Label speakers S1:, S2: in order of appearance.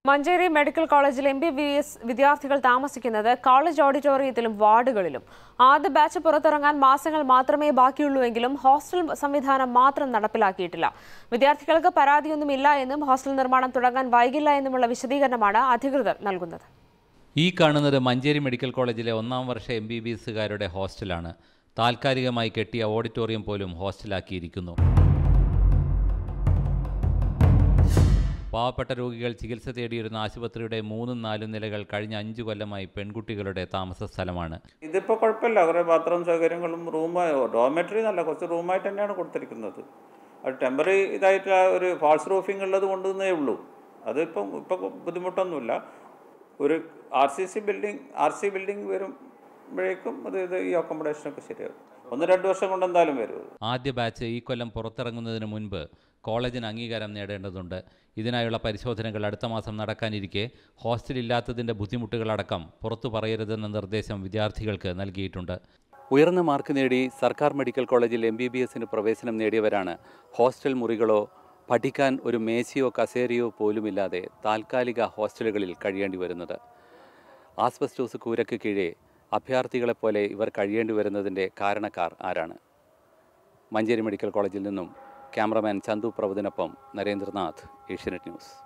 S1: Manjeri medical കോളേജിൽ M B B S വിദ്യാർത്ഥികൾ താമസിക്കുന്നത് കോളേജ് ഓഡിറ്റോറിയത്തിലും വാർഡുകളിലും ആദ്യ ബാച്ച് പുറത്തിറങ്ങാൻ മാസങ്ങൾ മാത്രമേ ബാക്കിയുള്ളൂവെങ്കിലും ഹോസ്റ്റൽ സംവിധാനം മാത്രം നടപ്പിലാക്കിയിട്ടില്ല വിദ്യാർത്ഥികൾക്ക് പരാതിയൊന്നുമില്ല എന്നും ഹോസ്റ്റൽ നിർമ്മാണം തുടങ്ങാൻ വൈകില്ല എന്നുമുള്ള വിശദീകരണമാണ് അധികൃതർ നൽകുന്നത്
S2: ഈ കാണുന്നത് മഞ്ചേരി മെഡിക്കൽ കോളേജിലെ ഒന്നാം വർഷ എം ബി ബി എസുകാരുടെ ഹോസ്റ്റലാണ് താൽക്കാലികമായി കെട്ടിയ ഓഡിറ്റോറിയം പോലും ഹോസ്റ്റലാക്കിയിരിക്കുന്നു പാവപ്പെട്ട രോഗികൾ ചികിത്സ തേടിയിരുന്ന ആശുപത്രിയുടെ മൂന്നും നാലും നിലകൾ കഴിഞ്ഞ അഞ്ചു കൊല്ലമായി പെൺകുട്ടികളുടെ താമസ സ്ഥലമാണ്
S3: ഇതിപ്പോൾ കുഴപ്പമില്ല കുറേ ബാത്റൂം സൗകര്യങ്ങളും റൂം ഡോർമെറ്ററി എന്നല്ല കുറച്ച് റൂമായിട്ട് തന്നെയാണ് കൊടുത്തിരിക്കുന്നത് അത് ടെമ്പററി ഇതായിട്ട് ആ ഒരു ഫാൾസ് റൂഫിംഗ് ഉള്ളത് കൊണ്ടുവന്നേ ഉള്ളൂ അതിപ്പം ഇപ്പം ബുദ്ധിമുട്ടൊന്നുമില്ല ഒരു R C C building R C building വരുമ്പോഴേക്കും അത് ഇത് ഈ അക്കോമഡേഷനൊക്കെ ശരിയാവും ഒന്ന് രണ്ട് വർഷം കൊണ്ട് എന്തായാലും വരും അത്.
S2: ആദ്യ ബാച്ച് ഈ കൊല്ലം പുറത്തിറങ്ങുന്നതിന് മുൻപ് കോളേജിന് അംഗീകാരം നേടേണ്ടതുണ്ട് ഇതിനായുള്ള പരിശോധനകൾ അടുത്ത മാസം നടക്കാനിരിക്കെ ഹോസ്റ്റലില്ലാത്തതിൻ്റെ ബുദ്ധിമുട്ടുകളടക്കം പുറത്തു പറയരുതെന്ന നിർദ്ദേശം വിദ്യാർത്ഥികൾക്ക് നൽകിയിട്ടുണ്ട് ഉയർന്ന മാർക്ക് നേടി സർക്കാർ മെഡിക്കൽ കോളേജിൽ എം ബി ബി എസിന് പ്രവേശനം നേടിയവരാണ് ഹോസ്റ്റൽ മുറികളോ പഠിക്കാൻ ഒരു മേശയോ കസേരയോ പോലുമില്ലാതെ താൽക്കാലിക ഹോസ്റ്റലുകളിൽ കഴിയേണ്ടി വരുന്നത് ആസ്ബസ്റ്റോസ് കൂരയ്ക്ക് കീഴെ അഭയാർത്ഥികളെപ്പോലെ ഇവർ കഴിയേണ്ടി വരുന്നതിൻ്റെ കാരണക്കാർ ആരാണ് മഞ്ചേരി മെഡിക്കൽ കോളേജിൽ നിന്നും ക്യാമറമാൻ ചന്തു പ്രഭുദിനൊപ്പം നരേന്ദ്രനാഥ് ഏഷ്യനെറ്റ് ന്യൂസ്